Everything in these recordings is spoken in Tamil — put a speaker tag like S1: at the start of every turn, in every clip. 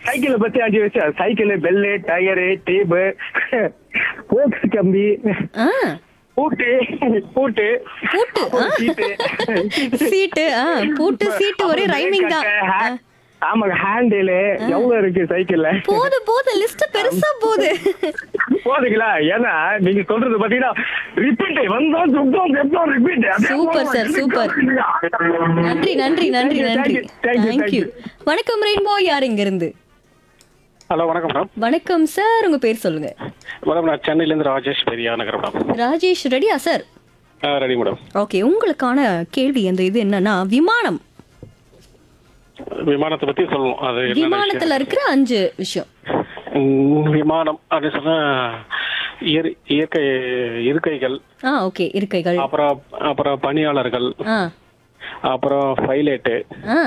S1: சைக்கிளை பத்தி அஞ்சு விஷயம் சைக்கிள் பெல்லு டயரு டேபு போக்ஸ் கம்பி
S2: ஆ
S1: பூட்டு பூட்டு
S2: பூட்டு, ஆ.
S1: சீட்டு
S2: சீட்டு ஆ பூட்டு சீட்டு ஒரே ரைமிங் தான் ஆ.
S1: ஆமாங்க ஹேண்டில் எவ்வளவு இருக்கு சைக்கிள்ல
S2: போது போது லிஸ்ட் பெருசா போகுது
S1: போதுங்களா ஏன்னா நீங்க சொல்றது பாத்தீங்கன்னா ரிப்பீட் வந்தோம் சுத்தம் செத்தோம் ரிப்பீட்
S2: Super, sir, super. நன்றி நன்றி நன்றி நன்றி தேங்க்யூ வணக்கம் ரெயின்போ யார் இங்க இருந்து
S3: ஹலோ வணக்கம் மேடம்
S2: வணக்கம் சார் உங்க பேர் சொல்லுங்க
S3: மேடம் நான் சென்னையிலேருந்து ராஜேஷ் பெரியா நகர் மேடம்
S2: ராஜேஷ் ரெடியா சார்
S3: ரெடி மேடம்
S2: ஓகே உங்களுக்கான கேள்வி அந்த இது என்னன்னா விமானம்
S3: விமானத்தை பத்தி சொல்லணும் அது என்ன
S2: விமானத்துல இருக்கிற அஞ்சு விஷயம்
S3: ம், விமானம் அப்படின்னு சொன்னா இயற்- இயற்கை இருக்கைகள்
S2: ஆ ஓகே இருக்கைகள்
S3: அப்புறம் அப்புறம் பணியாளர்கள்
S2: ஆ
S3: அப்புறம் பைலட்டு
S2: ஆ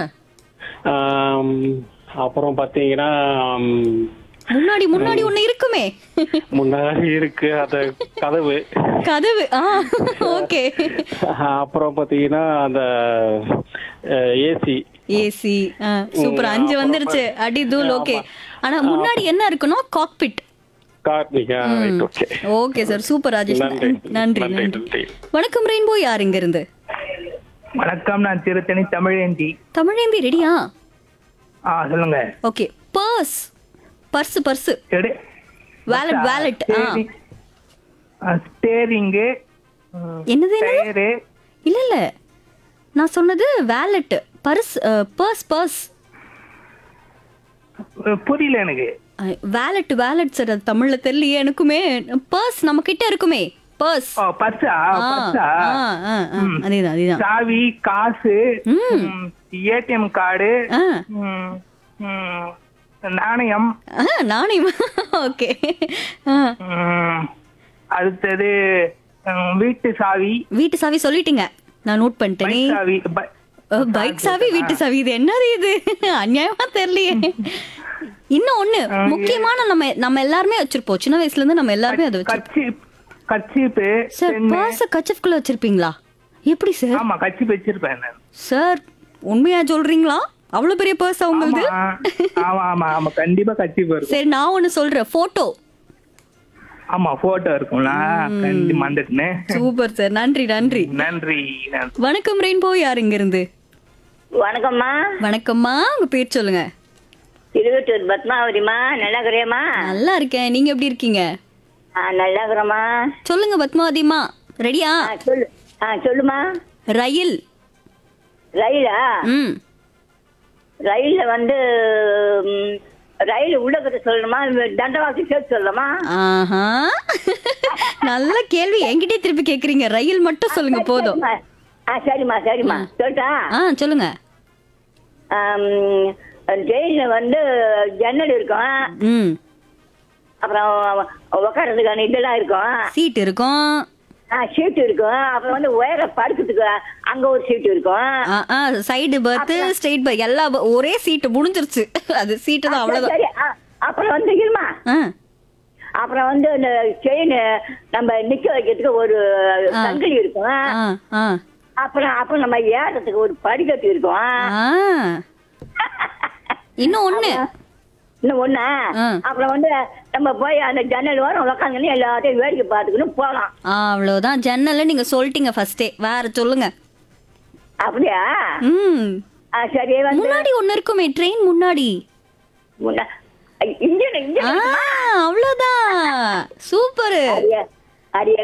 S3: அப்புறம் பாத்தீங்கன்னா ம்,
S2: முன்னாடி முன்னாடி ஒண்ணு இருக்குமே
S3: முன்னாடி இருக்கு அந்த கதவு
S2: கதவு ஆ ஓகே
S3: அப்புறம் பாத்தீங்கன்னா அந்த ஏசி
S2: ஏசி சூப்பர் அஞ்சு வந்துருச்சு அடி தூள் ஓகே ஆனா முன்னாடி என்ன இருக்கணும் காக்பிட்
S3: கார்னிகா right okay
S2: okay sir super Rajesh
S3: நன்றி
S2: நன்றி
S3: நன்றி
S2: நன்றி
S3: நன்றி
S2: வணக்கம் ரெயின்போ யார் இங்க இருந்து
S1: வணக்கம் நான் திருத்தணி தமிழேந்தி
S2: தமிழேந்தி ரெடியா
S1: ஆ சொல்லுங்க
S2: ஓகே பர்ஸ் பர்ஸ் பர்ஸ்
S1: எடு
S2: வேலட் வேலட் ஆ
S1: ஸ்டேரிங்கு
S2: என்னது என்னது
S1: டயரு
S2: இல்ல இல்ல நான் சொன்னது வேலட் பர்ஸ் பர்ஸ் பர்ஸ்
S1: புரியல எனக்கு
S2: வேலட் வேலட் சார் அது தமிழ்ல தெரியலையே எனக்குமே பர்ஸ் நம்ம கிட்ட இருக்குமே பர்ஸ்
S1: ஓ பர்ஸா பர்ஸா
S2: அதேதான் அதேதான்
S1: சாவி காசு
S2: ம்.
S1: ஏடிஎம் கார்டு
S2: ஆ
S1: ம், ம், நாணயம்
S2: ஆ, நாணயம் ஓகே
S1: ம், அடுத்தது ம், வீட்டு சாவி
S2: வீட்டு சாவி சொல்லிட்டீங்க நான் நோட் பண்ணிட்டேனே
S1: பைக் சாவி ப-
S2: பைக் சாவி வீட்டு சாவி இது என்னது இது அநியாயமா தெரியலையே இன்னும் ஒண்ணு முக்கியமான நம்ம நம்ம எல்லாருமே வச்சிருப்போம் சின்ன வயசுல இருந்து நம்ம எல்லாருமே அதை வச்சிருப்போம்
S1: கர்ச்சீப் கர்ச்சீப்பு
S2: சார் பர்ஸ கச்சஃப்குள்ள வச்சிருப்பீங்களா எப்படி சார்
S1: ஆமா கர்ச்சீப் வச்சிருப்பேன் நான்
S2: சார் உண்மையா சொல்றீங்களா அவ்வளவு பெரிய பர்ஸ் உங்களுது
S1: ஆமா ஆமா ஆமா ஆமா கண்டிப்பா கர்ச்சீப் இருக்கும்
S2: சரி நான் ஒண்ணு சொல்றேன் போட்டோ
S1: ஆமா போட்டோ இருக்கும்ல கண்டி மறந்துட்டேன்
S2: சூப்பர் சார் நன்றி நன்றி
S1: நன்றி நன்றி
S2: வணக்கம் ரெயின்போ யார் இங்க இருந்து
S4: வணக்கம்மா
S2: வணக்கம்மா உங்க பேர் சொல்லுங்க
S4: திருவட்டூர் பத்மாவதிமா நல்லா இருக்கிறியம்மா
S2: நல்லா இருக்கேன் நீங்க எப்படி இருக்கீங்க
S4: ஆ நல்லா இருக்கிறம்மா
S2: சொல்லுங்க பத்மாவதிமா ரெடியா
S4: ஆ சொல்லு ஆ சொல்லுமா
S2: ரயில்
S4: ரயிலா
S2: ம்
S4: ரயில்ல வந்து ம், ரயில் உள்ளக்கத்தை சொல்லணுமா தண்டவாசி சேர்த்து சொல்லலாமா
S2: ஆஹா நல்ல கேள்வி என்கிட்டயே திருப்பி கேக்குறீங்க ரயில் மட்டும் சொல்லுங்க போதும்
S4: சரிம்மா. ஆ சரிம்மா சரிம்மா சொல்லிட்டா
S2: ஆ சொல்லுங்க
S4: ட்ரெயின்ல வந்து ஜன்னல் இருக்கும்
S2: ம்
S4: அப்புறம் உட்காரதுக்கான இதெல்லாம் இருக்கும்
S2: சீட் இருக்கும்
S4: ஆ சீட்டு இருக்கும் அப்புறம் வந்து உயர படுக்கிறதுக்கு அங்க ஒரு சீட்டு இருக்கும்
S2: சைடு பர்த் ஸ்ட்ரெயிட் பர்த் எல்லா bu- ஒரே சீட்டு முடிஞ்சிருச்சு அது சீட்டு தான் அவ்வளவுதான்
S4: சரி ஆ, அப்புறம் வந்து இருமா
S2: ஆ
S4: அப்புறம் வந்து இந்த செயின் நம்ம நிக்க வைக்கிறதுக்கு ஒரு சங்கிலி இருக்கும்
S2: ஆ ஆ
S4: அப்புறம் அப்புறம் நம்ம ஏறதுக்கு ஒரு படிக்கட்டு இருக்கும்
S2: ஆ இன்னும் ஒண்ணு
S4: இன்னும் ஒண்ணு
S2: ஆ.
S4: அப்புறம் வந்து நம்ம போய் அந்த ஜன்னல் ஓரம் உட்காந்துன்னு எல்லாத்தையும் வேடிக்கை பார்த்துக்கணும் போகலாம்
S2: ஆ, அவ்வளவுதான் ஜன்னல்ல நீங்க சொல்லிட்டீங்க ஃபர்ஸ்டே வேற சொல்லுங்க
S4: அப்படியா
S2: ம்
S4: ஆ, சரி வந்து
S2: முன்னாடி ஒண்ணு இருக்குமே ட்ரெயின் முன்னாடி
S4: முன்ன- இன்ஜின்
S2: ஆ
S4: இன்ஜின்
S2: அவ்வளவுதான் சூப்பர்
S4: அரிய அரிய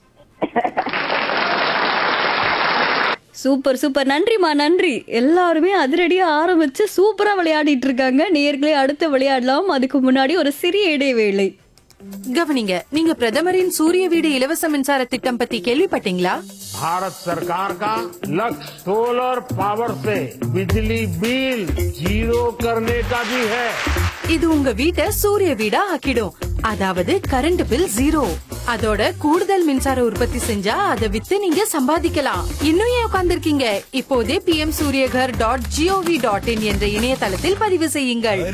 S2: சூப்பர் சூப்பர் நன்றிமா நன்றி எல்லாருமே அதிரடியா ஆரம்பிச்சு சூப்பரா விளையாடிட்டு இருக்காங்க நேர்களே அடுத்து விளையாடலாம் அதுக்கு முன்னாடி ஒரு சிறிய இடைவேளை
S5: கவனிங்க நீங்க பிரதமரின் சூரிய வீடு இலவச மின்சார திட்டம் பத்தி கேள்விப்பட்டீங்களா
S6: भारत सरकार का लक्ष्य सोलर पावर से बिजली बिल जीरो करने का भी है
S5: இது உங்க வீட்டை சூரிய வீடா ஆக்கிடும் அதாவது கரண்ட் பில் ஜீரோ அதோட கூடுதல் மின்சார உற்பத்தி செஞ்சா அதை வித்து நீங்க சம்பாதிக்கலாம் இன்னும் ஏன் உட்கார்ந்திருக்கீங்க இப்போதே P M Suryaghar dot G O V dot in என்ற இணையதளத்தில் பதிவு செய்யுங்கள்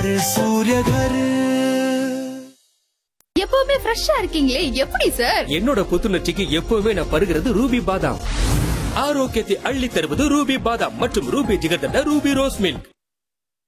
S7: எப்பவுமே ஃப்ரெஷ்ஷா இருக்கீங்களே எப்படி சார்
S8: என்னோட புத்துணர்ச்சிக்கு எப்பவுமே நான் பருகிறது ரூபி பாதாம் ஆரோக்கியத்தை அள்ளி தருவது ரூபி பாதாம் மற்றும் Ruby jigarthanda Ruby rose milk